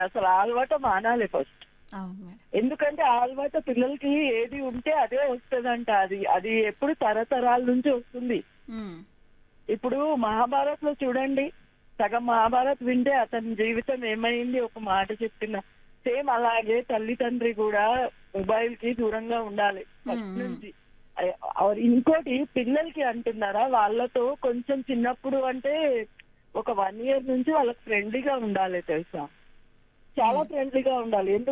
అసలు ఆ అలవాటు మానాలి ఫస్ట్ అవును మేడం ఎందుకంటే ఆ అలవాటు పిల్లలకి ఏది ఉంటే అదే వస్తుందంట అది అది ఎప్పుడు తరతరాల నుంచి వస్తుంది ఉమ్, ఇప్పుడు మహాభారత్ లో చూడండి సగం మహాభారత్ వింటే అతని జీవితం ఏమైంది ఒక మాట చెప్తున్నా సేమ్ అలాగే తల్లి తండ్రి కూడా మొబైల్ కి దూరంగా ఉండాలి ఫస్ట్ మ్మ్. నుంచి అయ్- ఆర్ ఇంకోటి పిల్లలకి అంటున్నారా వాళ్ళతో కొంచెం చిన్నప్పుడు అంటే ఒక వన్ ఇయర్ నుంచి వాళ్ళకి ఫ్రెండ్లీగా ఉండాలి తెలుసా చాలా ఫ్రెండ్లీగా ఉండాలి ఎందుకు